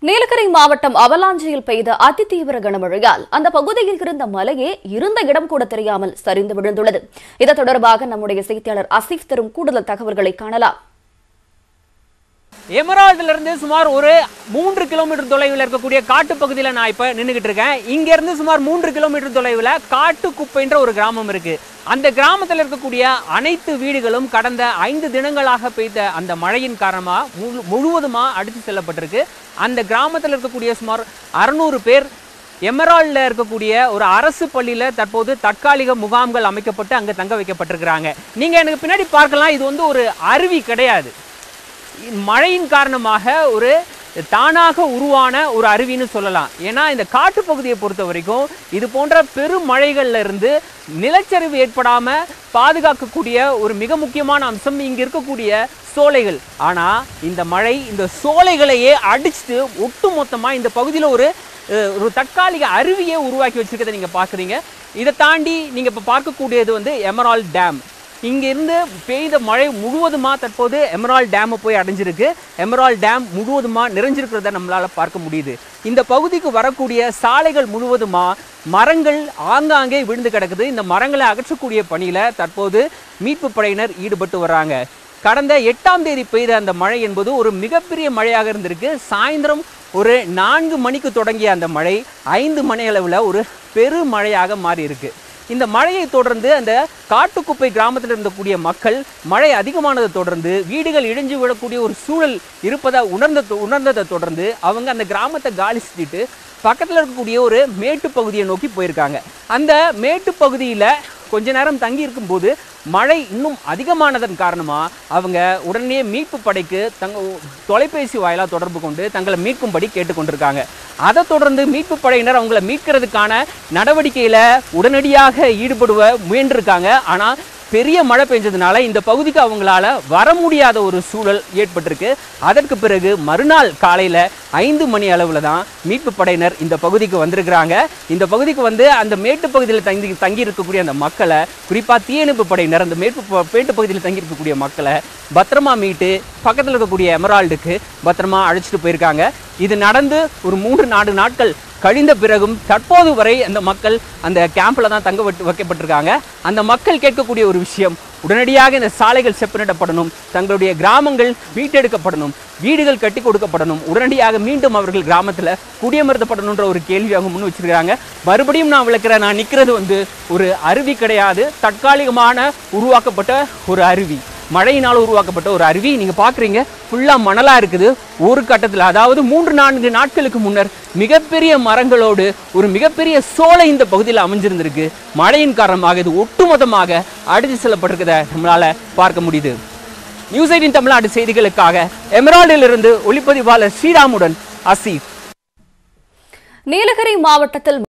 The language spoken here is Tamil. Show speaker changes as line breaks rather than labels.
நீலகிரி மாவட்டம் அவலாஞ்சியில் பெய்த அதிதீவிர கனமழையால் அந்த பகுதியில் இருந்த மலையே இருந்த இடம் கூட தெரியாமல் சரிந்து விழுந்துள்ளது இது தொடர்பாக நம்முடைய செய்தியாளர் அசீப் தரும் கூடுதல் தகவல்களை காணலாம்
எமரால்டுல இருந்து சுமார் ஒரு மூன்று கிலோமீட்டர் தொலைவில் இருக்கக்கூடிய காட்டு பகுதியில் நான் இப்போ நின்றுகிட்டு இருக்கேன் இங்க இருந்து சுமார் மூன்று கிலோமீட்டர் தொலைவில் காட்டுக்குப்பைன்ற ஒரு கிராமம் இருக்கு அந்த கிராமத்தில் இருக்கக்கூடிய அனைத்து வீடுகளும் கடந்த ஐந்து தினங்களாக பெய்த அந்த மழையின் காரணமா முழு முழுவதுமா அடித்து செல்லப்பட்டிருக்கு அந்த கிராமத்தில் இருக்கக்கூடிய சுமார் அறுநூறு பேர் எமரால்டில் இருக்கக்கூடிய ஒரு அரசு பள்ளியில் தற்போது தற்காலிக முகாம்கள் அமைக்கப்பட்டு அங்கே தங்க வைக்கப்பட்டிருக்கிறாங்க நீங்கள் எனக்கு பின்னாடி பார்க்கலாம் இது வந்து ஒரு அருவி கிடையாது மழையின் காரணமாக ஒரு தானாக உருவான ஒரு அருவின்னு சொல்லலாம் ஏன்னா இந்த காட்டுப்பகுதியை பொறுத்த வரைக்கும் இது போன்ற பெரும் மழைகள்ல இருந்து நிலச்சரிவு ஏற்படாம பாதுகாக்கக்கூடிய ஒரு மிக முக்கியமான அம்சம் இங்க இருக்கக்கூடிய சோலைகள் ஆனா இந்த மழை இந்த சோலைகளையே அடிச்சுட்டு ஒட்டுமொத்தமா இந்த பகுதியில் ஒரு அஹ், ஒரு தற்காலிக அருவியை உருவாக்கி வச்சிருக்கதை நீங்க பாக்குறீங்க இதை தாண்டி நீங்க இப்ப பார்க்கக்கூடியது வந்து எமரால் டேம் இங்கிருந்து பெய்த மழை முழுவதுமா தற்போது எமரால் டேமை போய் அடைஞ்சிருக்கு எமரால் டேம் முழுவதுமா நிறைஞ்சிருக்கிறத நம்மளால பார்க்க முடியுது இந்த பகுதிக்கு வரக்கூடிய சாலைகள் முழுவதுமா மரங்கள் ஆங்காங்கே விழுந்து கிடக்குது இந்த மரங்களை அகற்றக்கூடிய பணியில தற்போது மீட்பு படையினர் ஈடுபட்டு வர்றாங்க கடந்த எட்டாம் தேதி பெய்த அந்த மழை என்பது ஒரு மிகப்பெரிய மழையாக இருந்திருக்கு சாயந்தரம் ஒரு நான்கு மணிக்கு தொடங்கிய அந்த மழை ஐந்து மணி அளவில் ஒரு பெரு மழையாக மாறி இருக்கு இந்த மழையை தொடர்ந்து அந்த காட்டுக்குப்பை கிராமத்தில் இருந்தக்கூடிய மக்கள் மழை அதிகமானதை தொடர்ந்து வீடுகள் இடிஞ்சு விழக்கூடிய ஒரு சூழல் இருப்பதா உணர்ந்த உணர்ந்ததை தொடர்ந்து அவங்க அந்த கிராமத்தை காலி செஞ்சுட்டு பக்கத்தில் இருக்கக்கூடிய ஒரு மேட்டு பகுதியை நோக்கி போயிருக்காங்க அந்த மேட்டு பகுதியில் கொஞ்ச நேரம் தங்கி இருக்கும்போது மழை இன்னும் அதிகமானதன் காரணமாக அவங்க உடனே மீட்பு படைக்கு தங்க தொலைபேசி வாயிலாக தொடர்பு கொண்டு தங்களை மீட்கும்படி கேட்டுக்கொண்டிருக்காங்க அதை தொடர்ந்து மீட்பு படையினர் அவங்கள மீட்கிறதுக்கான நடவடிக்கையில் உடனடியாக ஈடுபடுவ முயன்றிருக்காங்க ஆனால் பெரிய மழை பெஞ்சதுனால இந்த பகுதிக்கு அவங்களால வர முடியாத ஒரு சூழல் ஏற்பட்டிருக்கு அதற்கு பிறகு மறுநாள் காலையில் ஐந்து மணி அளவில் தான் மீட்பு படையினர் இந்த பகுதிக்கு வந்திருக்கிறாங்க இந்த பகுதிக்கு வந்து அந்த மேட்டு பகுதியில் தங்கி தங்கி இருக்கக்கூடிய அந்த மக்களை குறிப்பாக தீயணைப்பு படையினர் அந்த மேட்டு ப- மேட்டு பகுதியில் தங்கி இருக்கக்கூடிய மக்களை பத்திரமா மீட்டு பக்கத்தில் இருக்கக்கூடிய எமரால்டுக்கு பத்திரமா அழைச்சிட்டு போயிருக்காங்க இது நடந்து ஒரு மூன்று நான்கு நாட்கள் கழிந்த பிறகும் தற்போது வரை அந்த மக்கள் அந்த கேம்பில் தான் தங்க வைட்டு- வைக்கப்பட்டிருக்காங்க அந்த மக்கள் கேட்கக்கூடிய ஒரு விஷயம் உடனடியாக இந்த சாலைகள் செப்பனிடப்படணும் தங்களுடைய கிராமங்கள் மீட்டெடுக்கப்படணும் வீடுகள் கட்டி கொடுக்கப்படணும் உடனடியாக மீண்டும் அவர்கள் கிராமத்தில் குடியமர்த்தப்படணுன்ற ஒரு கேள்வி அவங்க முன் வச்சிருக்காங்க மறுபடியும் நான் விளக்குறேன் நான் நிற்கிறது வந்து ஒரு அருவி கிடையாது தற்காலிகமான உருவாக்கப்பட்ட ஒரு அருவி மழையினால் உருவாக்கப்பட்ட ஒரு அருவி நீங்க பாக்குறீங்க ஃபுல்லா மணலா இருக்குது ஒரு கட்டத்தில் அதாவது மூன்று நான்கு நாட்களுக்கு முன்னர் மிகப்பெரிய மரங்களோடு ஒரு மிகப்பெரிய சோலை இந்த பகுதியில் அமைஞ்சிருந்திருக்கு மழையின் காரணமாக இது ஒட்டுமொத்தமாக அடித்து செல்லப்பட்டிருக்கிறத நம்மளால பார்க்க முடியுது நியூஸ் எயிட்டின் தமிழ்நாடு செய்திகளுக்காக எமரால்டிலிருந்து ஒளிப்பதிவாளர் ஸ்ரீராமுடன் அசீப்
நீலகிரி மாவட்டத்தில்